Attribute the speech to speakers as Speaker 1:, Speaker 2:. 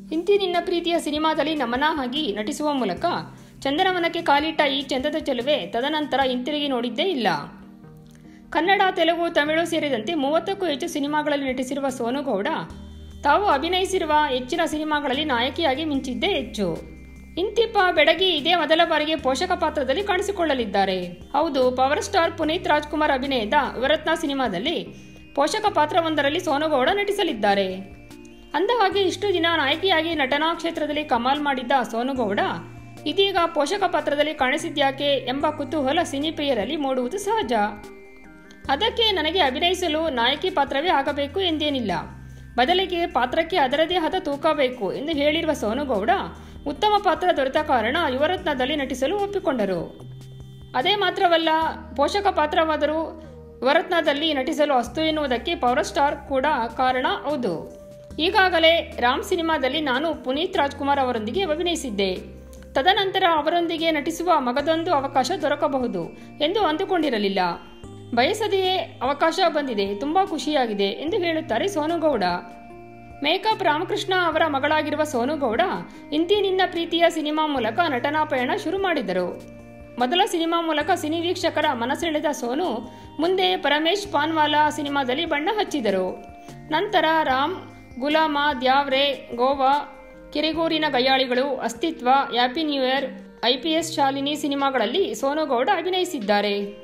Speaker 1: ಇಂತಿ ನಿನ್ನ ಪ್ರೀತಿಯ ಸಿನಿಮಾದಲ್ಲಿ ನಮನ ಆಗಿ ನಟಿಸುವ ಮೂಲಕ ಚಂದನವನಕ್ಕೆ ಕಾಲಿಟ್ಟ ಈ ಚಂದದ ಚೆಲುವೆ ತದನಂತರ ಹಿಂತಿರುಗಿ ನೋಡಿದ್ದೇ ಇಲ್ಲ ಕನ್ನಡ ತೆಲುಗು ತಮಿಳು ಸೇರಿದಂತೆ ಮೂವತ್ತಕ್ಕೂ ಹೆಚ್ಚು ಸಿನಿಮಾಗಳಲ್ಲಿ ನಟಿಸಿರುವ ಸೋನು ಗೌಡ ತಾವು ಅಭಿನಯಿಸಿರುವ ಹೆಚ್ಚಿನ ಸಿನಿಮಾಗಳಲ್ಲಿ ನಾಯಕಿಯಾಗಿ ಮಿಂಚಿದ್ದೇ ಹೆಚ್ಚು ಇಂತಿಪ್ಪ ಬೆಡಗಿ ಇದೇ ಮೊದಲ ಬಾರಿಗೆ ಪೋಷಕ ಪಾತ್ರದಲ್ಲಿ ಕಾಣಿಸಿಕೊಳ್ಳಲಿದ್ದಾರೆ ಹೌದು ಪವರ್ ಸ್ಟಾರ್ ಪುನೀತ್ ರಾಜ್ಕುಮಾರ್ ಅಭಿನಯದ ಯುವರತ್ನ ಸಿನಿಮಾದಲ್ಲಿ ಪೋಷಕ ಪಾತ್ರವೊಂದರಲ್ಲಿ ಸೋನುಗೌಡ ನಟಿಸಲಿದ್ದಾರೆ ಅಂದಹಾಗೆ ಇಷ್ಟು ದಿನ ನಾಯಕಿಯಾಗಿ ನಟನಾ ಕ್ಷೇತ್ರದಲ್ಲಿ ಕಮಾಲ್ ಮಾಡಿದ್ದ ಸೋನುಗೌಡ ಇದೀಗ ಪೋಷಕ ಪಾತ್ರದಲ್ಲಿ ಕಾಣಿಸಿದ್ಯಾಕೆ ಎಂಬ ಕುತೂಹಲ ಸಿನಿಪ್ರಿಯರಲ್ಲಿ ಮೂಡುವುದು ಸಹಜ ಅದಕ್ಕೆ ನನಗೆ ಅಭಿನಯಿಸಲು ನಾಯಕಿ ಪಾತ್ರವೇ ಆಗಬೇಕು ಎಂದೇನಿಲ್ಲ ಬದಲಿಗೆ ಪಾತ್ರಕ್ಕೆ ಅದರದೇ ಆದ ತೂಕ ಬೇಕು ಎಂದು ಹೇಳಿರುವ ಸೋನುಗೌಡ ಉತ್ತಮ ಪಾತ್ರ ದೊರೆತ ಕಾರಣ ಯುವರತ್ನದಲ್ಲಿ ನಟಿಸಲು ಒಪ್ಪಿಕೊಂಡರು ಅದೇ ಮಾತ್ರವಲ್ಲ ಪೋಷಕ ಪಾತ್ರವಾದರೂ ಯುವರತ್ನದಲ್ಲಿ ನಟಿಸಲು ಅಸ್ತು ಎನ್ನುವುದಕ್ಕೆ ಪವರ್ ಸ್ಟಾರ್ ಕೂಡ ಕಾರಣ ಹೌದು ಈಗಾಗಲೇ ರಾಮ್ ಸಿನಿಮಾದಲ್ಲಿ ನಾನು ಪುನೀತ್ ರಾಜ್ಕುಮಾರ್ ಅವರೊಂದಿಗೆ ಅಭಿನಯಿಸಿದ್ದೆ ತದನಂತರ ಅವರೊಂದಿಗೆ ನಟಿಸುವ ಮಗದೊಂದು ಅವಕಾಶ ದೊರಕಬಹುದು ಎಂದು ಅಂದುಕೊಂಡಿರಲಿಲ್ಲ ಬಯಸದೆಯೇ ಅವಕಾಶ ಬಂದಿದೆ ತುಂಬ ಖುಷಿಯಾಗಿದೆ ಎಂದು ಹೇಳುತ್ತಾರೆ ಸೋನುಗೌಡ ಮೇಕಪ್ ರಾಮಕೃಷ್ಣ ಅವರ ಮಗಳಾಗಿರುವ ಸೋನುಗೌಡ ಇಂತಿ ನಿನ್ನ ಪ್ರೀತಿಯ ಸಿನಿಮಾ ಮೂಲಕ ನಟನಾ ಪಯಣ ಶುರು ಮಾಡಿದರು ಮೊದಲ ಸಿನಿಮಾ ಮೂಲಕ ಸಿನಿ ವೀಕ್ಷಕರ ಮನಸೆಳೆದ ಸೋನು ಮುಂದೆ ಪರಮೇಶ್ ಪಾನ್ವಾಲಾ ಸಿನಿಮಾದಲ್ಲಿ ಬಣ್ಣ ಹಚ್ಚಿದರು ನಂತರ ರಾಮ್ ಗುಲಾಮ ದ್ಯಾವ್ರೆ ಗೋವಾ ಕಿರಿಗೂರಿನ ಗಯ್ಯಾಳಿಗಳು ಅಸ್ತಿತ್ವ happy new year IPS Shalini ಸಿನಿಮಾಗಳಲ್ಲಿ ಸೋನುಗೌಡ ಅಭಿನಯಿಸಿದ್ದಾರೆ